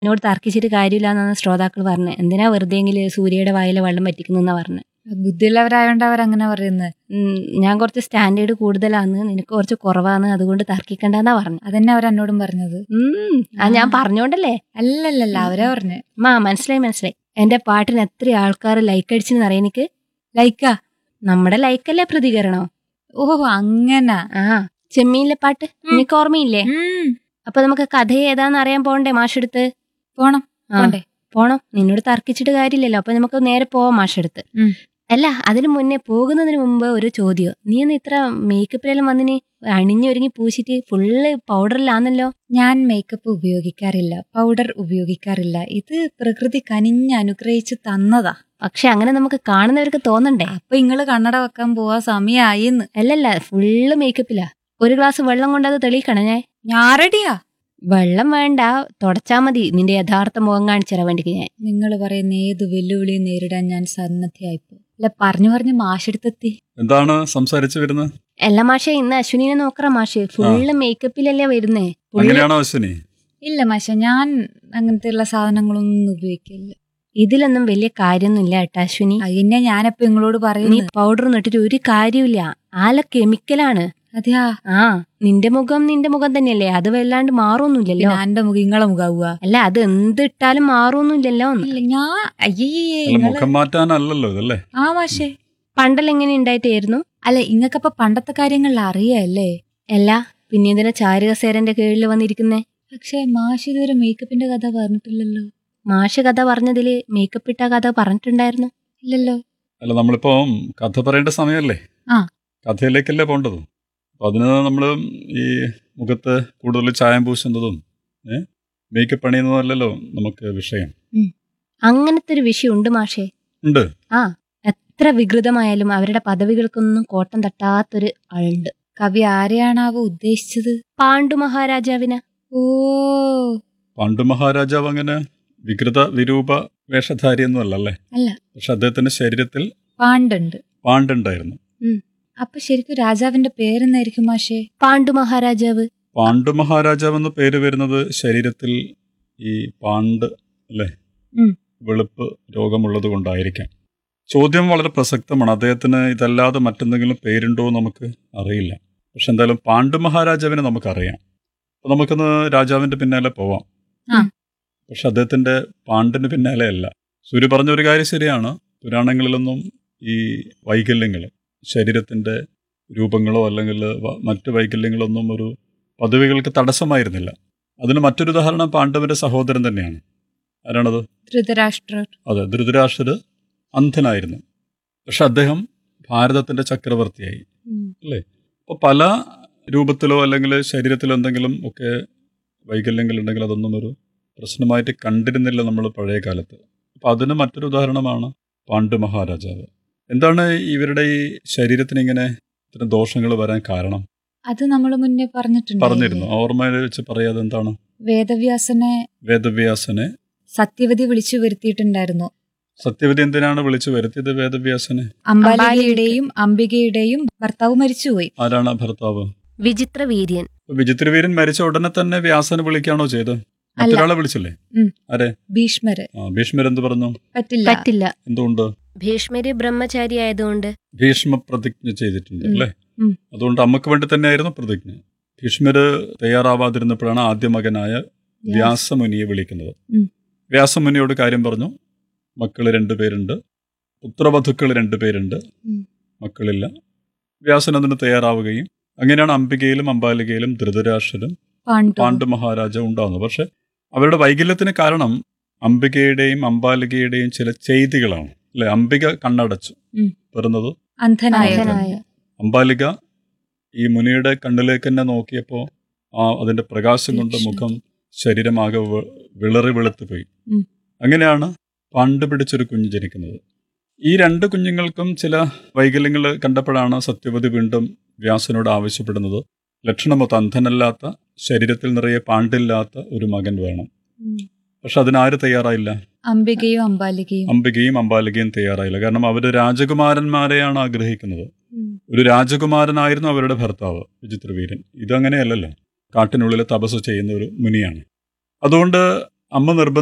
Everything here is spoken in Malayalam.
എന്നോട് തർക്കിച്ചിട്ട് കാര്യമില്ല എന്നാണ് ശ്രോതാക്കൾ പറഞ്ഞത് എന്തിനാ വെറുതെയെങ്കിൽ സൂര്യയുടെ വായിലെ വെള്ളം പറ്റിക്കുന്നെന്നാ പറഞ്ഞത് ബുദ്ധിയുള്ളവരായോണ്ട് അവരങ്ങനെ പറയുന്നത് ഉം, ഞാൻ കുറച്ച് സ്റ്റാൻഡേർഡ് കൂടുതലാന്ന് നിനക്ക് കുറച്ച് കുറവാണ് അതുകൊണ്ട് തർക്കിക്കണ്ടെന്നാ പറഞ്ഞത് അതന്നെ അവരെന്നോടും പറഞ്ഞത് ഉം, അത് ഞാൻ പറഞ്ഞോണ്ടല്ലേ അല്ലല്ലല്ല അവരാ പറഞ്ഞ് മാ മനസ്സിലായി മനസ്സിലായി എന്റെ പാട്ടിന് എത്ര ആൾക്കാർ ലൈക്ക് അടിച്ചെന്ന് അറിയാം എനിക്ക് ലൈക്കാ നമ്മുടെ ലൈക്കല്ലേ പ്രതികരണോ ഓ അങ്ങനെ ആ ചെമ്മീനിലെ പാട്ട് നിനക്ക് ഓർമ്മയില്ലേ ഉം, അപ്പൊ നമുക്ക് കഥ ഏതാന്ന് അറിയാൻ പോണ്ടേ മാഷെടുത്ത് പോണം ആ, പോണ്ടേ പോണം നിന്നോട് തർക്കിച്ചിട്ട് കാര്യമില്ലല്ലോ അപ്പൊ നമുക്ക് നേരെ പോവാം മാഷെടുത്ത് ഉം. അല്ല അതിനു മുന്നേ പോകുന്നതിന് മുമ്പ് ഒരു ചോദ്യം നീ ഒന്ന് ഇത്ര മേക്കപ്പിലെല്ലാം വന്നിന് അണിഞ്ഞൊരുങ്ങി പൂശിട്ട് ഫുള്ള് പൗഡറിലാന്നല്ലോ ഞാൻ മേക്കപ്പ് ഉപയോഗിക്കാറില്ല പൗഡർ ഉപയോഗിക്കാറില്ല ഇത് പ്രകൃതി കനിഞ്ഞ് അനുഗ്രഹിച്ച് തന്നതാ പക്ഷെ അങ്ങനെ നമുക്ക് കാണുന്നവർക്ക് തോന്നണ്ടേ അപ്പൊ ഇങ്ങള് കണ്ണട വെക്കാൻ പോവാ സമയായിന്ന് അല്ലല്ല ഫുള്ള് മേക്കപ്പിലാ ഒരു ഗ്ലാസ് വെള്ളം കൊണ്ടത് തെളിയിക്കണം ഞാൻ ഞാറടിയാ വെള്ളം വേണ്ട തുടച്ചാ മതി നിന്റെ യഥാർത്ഥ മുഖം കാണിച്ചരാൻ വേണ്ടി ഞാൻ നിങ്ങൾ പറയുന്ന ഏത് വെല്ലുവിളിയും നേരിടാൻ ഞാൻ സന്നദ്ധയായിപ്പോ അല്ല പറഞ്ഞു പറഞ്ഞ് മാഷെടുത്തെത്തി എന്താണ് സംസാരിച്ചു വരുന്നത് എല്ലാ മാഷെ ഇന്ന് അശ്വിനിനെ നോക്കറ മാഷെ ഫുള്ള് മേക്കപ്പിലല്ലേ വരുന്നേ ഫുള്ള് അങ്ങനെയാണോ അശ്വിനി ഇല്ല മാഷ ഞാൻ അങ്ങനത്തെയുള്ള സാധനങ്ങളൊന്നും ഉപയോഗിക്കില്ല ഇതിലൊന്നും വലിയ കാര്യമൊന്നുമില്ല കേട്ടോ അശ്വിനി അതിനെ ഞാനപ്പോ നിങ്ങളോട് നീ പറയുന്നു പൗഡർ ഇട്ടിട്ട് ഒരു കാര്യമില്ല ആല കെമിക്കലാണ് അതെയാ ആ നിന്റെ മുഖം നിന്റെ മുഖം തന്നെയല്ലേ അത് വല്ലാണ്ട് മാറൊന്നുമില്ലല്ലോ പിന്നെ എന്റെ മുഖം ഇങ്ങളെ മുഖാവുക അല്ല അത് എന്ത് ഇട്ടാലും മാറൊന്നുമില്ലല്ലോ ഇല്ല ഞാൻ അയ്യേ അല്ല ഇങ്ങള് മുഖം മാറ്റാനല്ലല്ലോ ഇതല്ലേ ആ മാഷേ പണ്ടെല്ലാം എങ്ങനെ ഉണ്ടായിട്ടായിരുന്നു അല്ല ഇങ്ങക്കപ്പൊ പണ്ടത്തെ കാര്യങ്ങളിൽ അറിയല്ലേ അല്ല പിന്നെ ഇതിനെ ചാരുകസേരന്റെ കീഴിൽ വന്നിരിക്കുന്നേ പക്ഷെ മാഷ് ഇതുവരെ മേക്കപ്പിന്റെ കഥ പറഞ്ഞിട്ടില്ലല്ലോ മാഷ് കഥ പറഞ്ഞതില് മേക്കപ്പ് ഇട്ട കഥ പറഞ്ഞിട്ടുണ്ടായിരുന്നു ഇല്ലല്ലോ അല്ല നമ്മളിപ്പോ കഥ പറയേണ്ട സമയമല്ലേ ആ. കഥയിലേക്കല്ലേ പോണ്ടത് അപ്പൊ അതിന് നമ്മൾ ഈ മുഖത്ത് കൂടുതൽ ചായം പൂശുന്നതും ഏഹ് മേക്കപ്പ് പണിയുന്നതും അല്ലല്ലോ നമുക്ക് വിഷയം അങ്ങനത്തെ ഒരു വിഷയം ഉണ്ട് മാഷേ ഉണ്ട് ആ എത്ര വികൃതമായാലും അവരുടെ പദവികൾക്കൊന്നും കോട്ടം തട്ടാത്തൊരു ആളുണ്ട് കവി ആരെയാണാവോ ഉദ്ദേശിച്ചത് പാണ്ഡു മഹാരാജാവിന് ഓ പണ്ട് മഹാരാജാവ് അങ്ങനെ വികൃത വിരൂപ വേഷധാരിയൊന്നും അല്ലല്ലേ അല്ല. പക്ഷെ അദ്ദേഹത്തിന്റെ ശരീരത്തിൽ പാണ്ടുണ്ട് പാണ്ടുണ്ടായിരുന്നു അപ്പൊ ശരിക്കും രാജാവിന്റെ പേരെന്നായിരിക്കും മാഷേ പാണ്ഡു മഹാരാജാവ് പാണ്ഡു മഹാരാജാവ് എന്ന പേര് വരുന്നത് ശരീരത്തിൽ ഈ പാണ്ട് അല്ലേ ഉം. വെളുപ്പ് രോഗമുള്ളത് കൊണ്ടായിരിക്കാം ചോദ്യം വളരെ പ്രസക്തമാണ് അദ്ദേഹത്തിന് ഇതല്ലാതെ മറ്റെന്തെങ്കിലും പേരുണ്ടോ എന്ന് നമുക്ക് അറിയില്ല പക്ഷെ എന്തായാലും പാണ്ഡു മഹാരാജാവിനെ നമുക്കറിയാം അപ്പൊ നമുക്കൊന്ന് രാജാവിന്റെ പിന്നാലെ പോവാം ആ. പക്ഷെ അദ്ദേഹത്തിന്റെ പാണ്ടിന് പിന്നാലെ അല്ല സൂര്യ പറഞ്ഞ ഒരു കാര്യം ശരിയാണ് പുരാണങ്ങളിലൊന്നും ഈ വൈകല്യങ്ങൾ ശരീരത്തിന്റെ രൂപങ്ങളോ അല്ലെങ്കിൽ വ- മറ്റ് വൈകല്യങ്ങളൊന്നും ഒരു പദവികൾക്ക് തടസ്സമായിരുന്നില്ല അതിന് മറ്റൊരു ഉദാഹരണം പാണ്ഡവന്റെ സഹോദരൻ തന്നെയാണ് ആരാണത് ധൃതരാഷ്ട്രർ അതെ ധൃതരാഷ്ട്രര് അന്ധനായിരുന്നു പക്ഷെ അദ്ദേഹം ഭാരതത്തിന്റെ ചക്രവർത്തിയായി അപ്പോൾ പല രൂപത്തിലോ അല്ലെങ്കിൽ ശരീരത്തിലോ എന്തെങ്കിലും ഒക്കെ വൈകല്യങ്ങൾ ഉണ്ടെങ്കിൽ അതൊന്നും ഒരു പ്രശ്നമായിട്ട് കണ്ടിരുന്നില്ല നമ്മൾ പഴയ കാലത്ത് അപ്പം അതിന് മറ്റൊരു ഉദാഹരണമാണ് പാണ്ഡു മഹാരാജാവ് എന്താണ് ഇവരുടെ ഈ ശരീരത്തിന് ഇങ്ങനെ ഇത്തരം ദോഷങ്ങൾ വരാൻ കാരണം അത് നമ്മൾ മുന്നേ പറഞ്ഞിട്ടുണ്ട് പറഞ്ഞിരുന്നു ഓർമ്മയിൽ വെച്ച് പറയാതെ എന്താണ് വേദവ്യാസനെ വേദവ്യാസനെ സത്യവതി വിളിച്ചു വരുത്തിയിട്ടുണ്ടായിരുന്നു സത്യവതി എന്തിനാണ് വിളിച്ചു വരുത്തിയത് വേദവ്യാസനെ അംബാലികയുടെയും അംബികയുടെയും ഭർത്താവ് മരിച്ചുപോയി ആരാണ് ആ ഭർത്താവ് വിചിത്ര വീര്യൻ അപ്പൊ വിചിത്രവീരൻ മരിച്ച ഉടനെ തന്നെ വ്യാസനെ വിളിക്കുകയാണോ ചെയ്തത് മറ്റൊരാളെ വിളിച്ചില്ലേ ഭീഷ്മര് ആ ഭീഷ്മർ എന്ത് പറഞ്ഞു പറ്റില്ല പറ്റില്ല എന്തുകൊണ്ട് ഭീഷ്മര് ബ്രഹ്മചാരി ആയതുകൊണ്ട് ഭീഷ്മ പ്രതിജ്ഞ ചെയ്തിട്ടുണ്ട് ഉം. അല്ലേ ഉം. അതുകൊണ്ട് അമ്മക്ക് വേണ്ടി തന്നെയായിരുന്നു പ്രതിജ്ഞ ഭീഷ്മര് തയ്യാറാവാതിരുന്നപ്പോഴാണ് ആദ്യ മകനായ വ്യാസമുനിയെ വിളിക്കുന്നത് ഉം. വ്യാസമുനിയോട് കാര്യം പറഞ്ഞു മക്കൾ രണ്ടുപേരുണ്ട് പുത്രവധുക്കൾ രണ്ടുപേരുണ്ട് ഉം. മക്കളില്ല വ്യാസൻ അതിന് തയ്യാറാവുകയും അങ്ങനെയാണ് അംബികയിലും അംബാലികയിലും ധൃതരാഷ്ട്രരും പാണ്ഡു പാണ്ഡു മഹാരാജാവ് ഉണ്ടാകുന്നത് പക്ഷെ അവരുടെ വൈകല്യത്തിന് കാരണം അംബികയുടെയും അംബാലികയുടെയും ചില ചെയ്തികളാണ് അല്ലെ അംബിക കണ്ണടച്ചു ഉം. പിറന്നത് അന്ധനായത് അന്ധനായ. അംബാലിക ഈ മുനിയുടെ കണ്ണിലേക്ക് തന്നെ നോക്കിയപ്പോൾ ആ അതിന്റെ പ്രകാശം കൊണ്ട് ലക്ഷ്മി. മുഖം ശരീരമാകെ വെ- വിളറി വെളുത്തു പോയി ഉം. അങ്ങനെയാണ് പണ്ട് പിടിച്ചൊരു കുഞ്ഞ് ജനിക്കുന്നത് ഈ രണ്ട് കുഞ്ഞുങ്ങൾക്കും ചില വൈകല്യങ്ങൾ കണ്ടപ്പോഴാണ് സത്യവതി വീണ്ടും വ്യാസനോട് ആവശ്യപ്പെടുന്നത് ലക്ഷണമൊത്ത അന്ധനല്ലാത്ത ശരീരത്തിൽ നിറയെ പാണ്ടില്ലാത്ത ഒരു മകൻ വേണം ഉം. പക്ഷെ അതിനാര് തയ്യാറായില്ല അംബികയും അംബാലികയും അംബികയും അംബാലികയും തയ്യാറായില്ല കാരണം അവർ രാജകുമാരന്മാരെയാണ് ആഗ്രഹിക്കുന്നത് ഉം. ഒരു രാജകുമാരനായിരുന്നു അവരുടെ ഭർത്താവ് വിചിത്രവീരൻ ഇതങ്ങനെയല്ലല്ലോ കാട്ടിനുള്ളിൽ തപസ് ചെയ്യുന്ന ഒരു മുനിയാണ് അതുകൊണ്ട് അമ്മ നിർബന്ധം